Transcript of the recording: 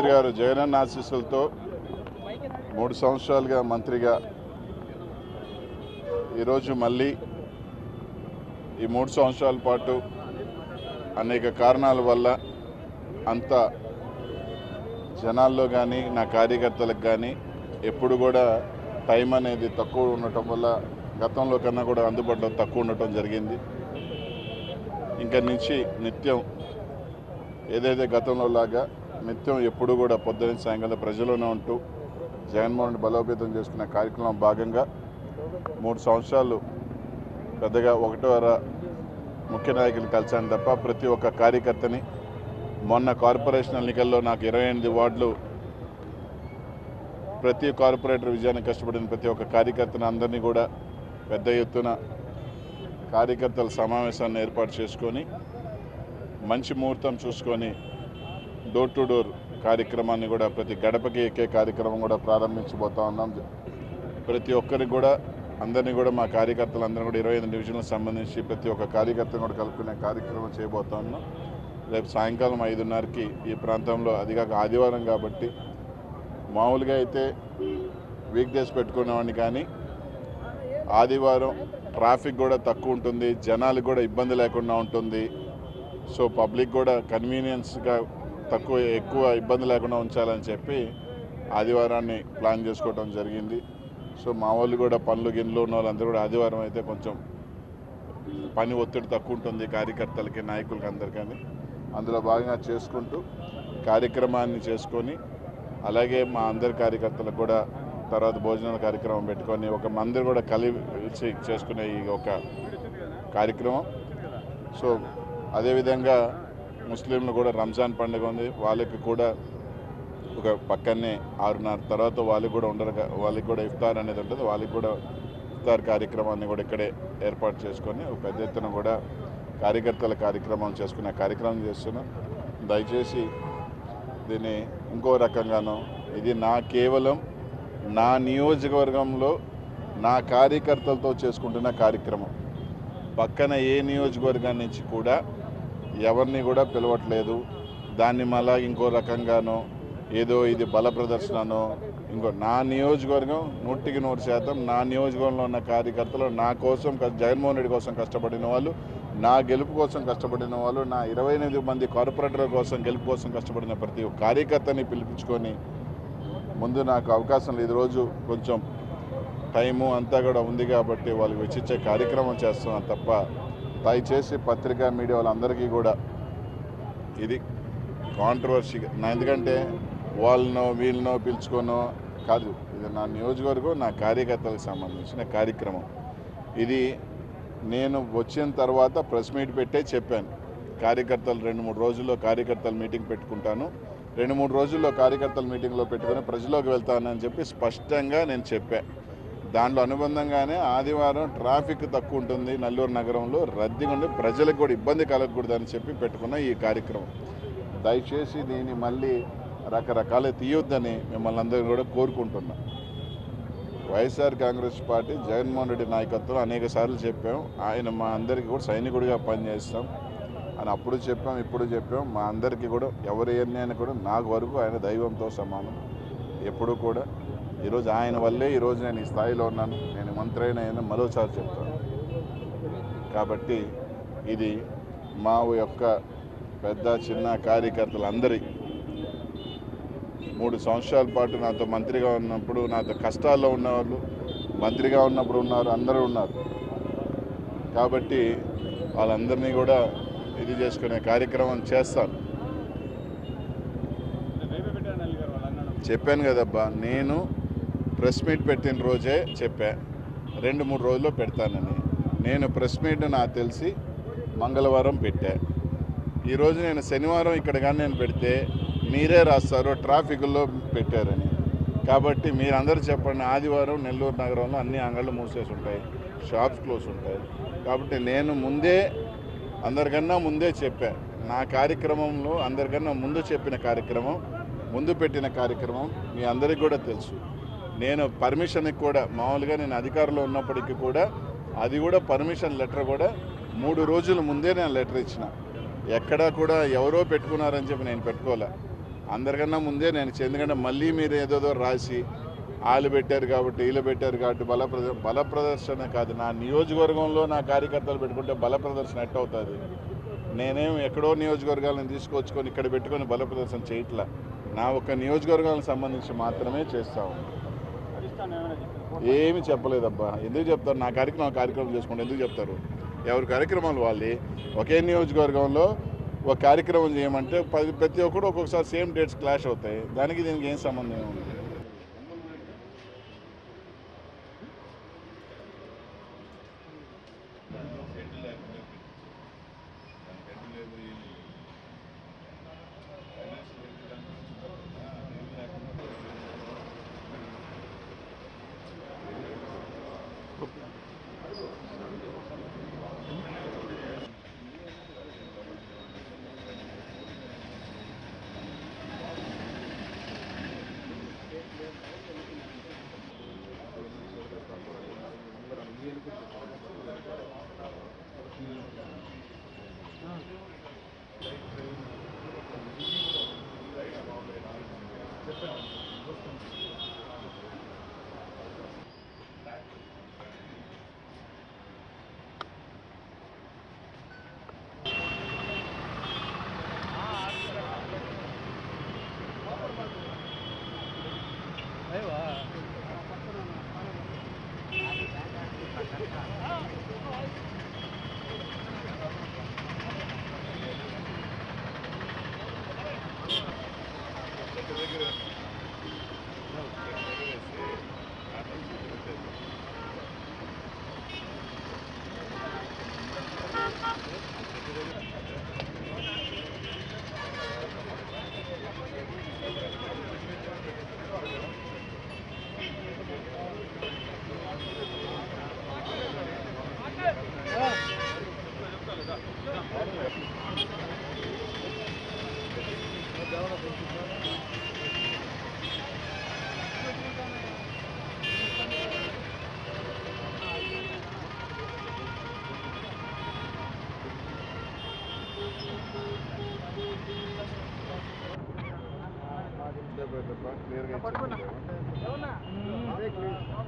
ముఖ్యమంత్రి గారు జగనన్న ఆశీస్సులతో మూడు సంవత్సరాలుగా మంత్రిగా ఈరోజు మళ్ళీ ఈ మూడు సంవత్సరాల పాటు అనేక కారణాల వల్ల అంత జనాల్లో కానీ నా కార్యకర్తలకు కానీ ఎప్పుడు కూడా టైం అనేది తక్కువ ఉండటం వల్ల గతంలో కన్నా కూడా అందుబాటులో తక్కువ ఉండటం జరిగింది ఇంకా నుంచి నిత్యం ఏదైతే గతంలో లాగా నిత్యం ఎప్పుడు కూడా పొద్దున సాయంకాలం ప్రజల్లోనే ఉంటూ జగన్మోహన్ రెడ్డి బలోపేతం చేసుకునే కార్యక్రమం భాగంగా మూడు సంవత్సరాలు పెద్దగా ఒకటో ముఖ్య నాయకులు కలిశాను తప్ప ప్రతి ఒక్క కార్యకర్తని మొన్న కార్పొరేషన్ ఎన్నికల్లో నాకు ఇరవై ఎనిమిది వార్డులు ప్రతి కార్పొరేటర్ విజయానికి కష్టపడిన ప్రతి ఒక్క కార్యకర్తను అందరినీ కూడా పెద్ద ఎత్తున కార్యకర్తల సమావేశాన్ని ఏర్పాటు చేసుకొని మంచి ముహూర్తం చూసుకొని డోర్ టు డోర్ కార్యక్రమాన్ని కూడా ప్రతి గడపకి ఎక్కే కార్యక్రమం కూడా ప్రారంభించబోతా ఉన్నాం ప్రతి ఒక్కరికి కూడా అందరినీ కూడా మా కార్యకర్తలందరూ కూడా ఇరవై ఐదు డివిజన్లకు సంబంధించి ప్రతి ఒక్క కార్యకర్తను కూడా కలుపుకునే కార్యక్రమం చేయబోతా ఉన్నాం రేపు సాయంకాలం ఐదున్నరకి ఈ ప్రాంతంలో అది కాక ఆదివారం కాబట్టి మామూలుగా అయితే వీక్ డేస్ పెట్టుకునేవాడిని కానీ ఆదివారం ట్రాఫిక్ కూడా తక్కువ ఉంటుంది జనాలకు కూడా ఇబ్బంది లేకుండా ఉంటుంది సో పబ్లిక్ కూడా కన్వీనియన్స్గా తక్కువ ఎక్కువ ఇబ్బంది లేకుండా ఉంచాలని చెప్పి ఆదివారాన్ని ప్లాన్ చేసుకోవడం జరిగింది సో మా వాళ్ళు కూడా పనులు గిన్నెలు ఉన్న వాళ్ళందరూ కూడా ఆదివారం అయితే కొంచెం పని ఒత్తిడి తక్కువ ఉంటుంది కార్యకర్తలకి నాయకులకి అందరికీ అందులో భాగంగా చేసుకుంటూ కార్యక్రమాన్ని చేసుకొని అలాగే మా అందరి కార్యకర్తలకు కూడా తర్వాత భోజనాల కార్యక్రమం పెట్టుకొని ఒక మందిర్ కూడా కలిసి చేసుకునే ఈ ఒక కార్యక్రమం సో అదేవిధంగా ముస్లింలు కూడా రంజాన్ పండుగ ఉంది వాళ్ళకి కూడా ఒక పక్కనే ఆరున్నర తర్వాత వాళ్ళకి కూడా ఉండరు కా- వాళ్ళకి కూడా ఇఫ్తార్ అనేది ఉంటుంది వాళ్ళకి కూడా ఇఫ్తార్ కార్యక్రమాన్ని కూడా ఇక్కడే ఏర్పాటు చేసుకొని ఒక పెద్ద ఎత్తున కూడా కార్యకర్తల కార్యక్రమం చేసుకునే కార్యక్రమం చేస్తున్నాం దయచేసి దీన్ని ఇంకో రకంగాను ఇది నా కేవలం నా నియోజకవర్గంలో నా కార్యకర్తలతో చేసుకుంటున్న కార్యక్రమం పక్కన ఏ నియోజకవర్గం నుంచి కూడా ఎవరిని కూడా పిలవట్లేదు దాన్ని మళ్ళా ఇంకో రకంగానో ఏదో ఇది బల ప్రదర్శననో ఇంకో నా నియోజకవర్గం నూటికి నూరు శాతం నా నియోజకవర్గంలో ఉన్న కార్యకర్తలు నా కోసం క- జగన్మోహన్ రెడ్డి కోసం కష్టపడిన వాళ్ళు నా గెలుపు కోసం కష్టపడిన వాళ్ళు నా ఇరవై ఎనిమిది మంది కార్పొరేటర్ల కోసం గెలుపు కోసం కష్టపడిన ప్రతి ఒక్క కార్యకర్తని పిలిపించుకొని ముందు నాకు అవకాశం లేదు రోజు కొంచెం టైము అంతా కూడా ఉంది కాబట్టి వాళ్ళకి వెచ్చిచ్చే కార్యక్రమం చేస్తున్నాను తప్ప దయచేసి పత్రికా మీడియా వాళ్ళందరికీ కూడా ఇది కాంట్రవర్సీ నా ఎందుకంటే వాళ్ళనో వీళ్ళనో పిలుచుకోనో కాదు ఇది నా నియోజకవర్గం నా కార్యకర్తలకు సంబంధించిన కార్యక్రమం ఇది నేను వచ్చిన తర్వాత ప్రెస్ మీట్ పెట్టే చెప్పాను కార్యకర్తలు రెండు మూడు రోజుల్లో కార్యకర్తల మీటింగ్ పెట్టుకుంటాను రెండు మూడు రోజుల్లో కార్యకర్తల మీటింగ్లో పెట్టుకొని ప్రజల్లోకి వెళ్తానని చెప్పి స్పష్టంగా నేను చెప్పాను దాంట్లో అనుబంధంగానే ఆదివారం ట్రాఫిక్ తక్కువ ఉంటుంది నెల్లూరు నగరంలో రద్దీగా ఉండి ప్రజలకు కూడా ఇబ్బంది కలగకూడదని చెప్పి పెట్టుకున్న ఈ కార్యక్రమం దయచేసి దీన్ని మళ్ళీ రకరకాల తీయొద్దని మిమ్మల్ని అందరినీ కూడా కోరుకుంటున్నా YSR Congress party Jaganmohan Reddy నాయకత్వం అనేక సార్లు చెప్పాం ఆయన మా అందరికీ కూడా సైనికుడిగా పనిచేస్తాం అని అప్పుడు చెప్పాం ఇప్పుడు చెప్పాం మా అందరికీ కూడా ఎవరు ఎన్ని కూడా నాకు వరకు ఆయన దైవంతో సమానం ఎప్పుడు కూడా ఈరోజు ఆయన వల్లే ఈరోజు నేను ఈ స్థాయిలో ఉన్నాను నేను మంత్రి అయిన ఆయన మరోసారి చెప్తాను కాబట్టి ఇది మా యొక్క పెద్ద చిన్న కార్యకర్తలందరి మూడు సంవత్సరాల పాటు నాతో మంత్రిగా ఉన్నప్పుడు నాతో కష్టాల్లో ఉన్నవాళ్ళు మంత్రిగా ఉన్నప్పుడు ఉన్నారు అందరూ ఉన్నారు కాబట్టి వాళ్ళందరినీ కూడా ఇది చేసుకునే కార్యక్రమం చేస్తాను చెప్పాను కదబ్బా నేను ప్రెస్ మీట్ పెట్టిన రోజే చెప్పా రెండు మూడు రోజుల్లో పెడతానని నేను ప్రెస్ మీట్ నాకు తెలిసి మంగళవారం పెట్టా ఈరోజు నేను శనివారం ఇక్కడ కానీ నేను పెడితే మీరే రాస్తారు ట్రాఫిక్లో పెట్టారని కాబట్టి మీరందరూ చెప్పండి ఆదివారం నెల్లూరు నగరంలో అన్ని అంగళ్ళు మూసేసి ఉంటాయి షాప్స్ క్లోజ్ ఉంటాయి కాబట్టి నేను ముందే అందరికన్నా ముందే చెప్పా నా కార్యక్రమంలో అందరికన్నా ముందు చెప్పిన కార్యక్రమం ముందు పెట్టిన కార్యక్రమం మీ అందరికీ కూడా తెలుసు నేను పర్మిషన్కి కూడా మామూలుగా నేను అధికారంలో ఉన్నప్పటికీ కూడా అది కూడా పర్మిషన్ లెటర్ కూడా మూడు రోజుల ముందే నేను లెటర్ ఇచ్చిన ఎక్కడా కూడా ఎవరో పెట్టుకున్నారని చెప్పి నేను పెట్టుకోలే అందరికన్నా ముందే నేను ఇచ్చాను. ఎందుకంటే మళ్ళీ మీరు ఏదేదో రాసి వాళ్ళు పెట్టారు కాబట్టి వీళ్ళు పెట్టారు కాబట్టి బల ప్రద బల ప్రదర్శన కాదు నా నియోజకవర్గంలో నా కార్యకర్తలు పెట్టుకుంటే బల ప్రదర్శన ఎట్ట అవుతుంది నేనేం ఎక్కడో నియోజకవర్గాలను తీసుకొచ్చుకొని ఇక్కడ పెట్టుకొని బల ప్రదర్శన చేయట్లా నా ఒక్క నియోజకవర్గానికి సంబంధించి మాత్రమే చేస్తా ఉన్నాను ఏమి చెప్పలేదబ్బా ఎందుకు చెప్తారు నా కార్యక్రమం నా కార్యక్రమం చేసుకోండి ఎందుకు చెప్తారు ఎవరి కార్యక్రమాలు వాళ్ళే ఒకే నియోజకవర్గంలో ఒక కార్యక్రమం చేయమంటే పది ప్రతి ఒక్కరు ఒక్కొక్కసారి సేమ్ డేట్స్ క్లాష్ అవుతాయి దానికి దీనికి ఏం సంబంధం ఉంది క్లియర్గా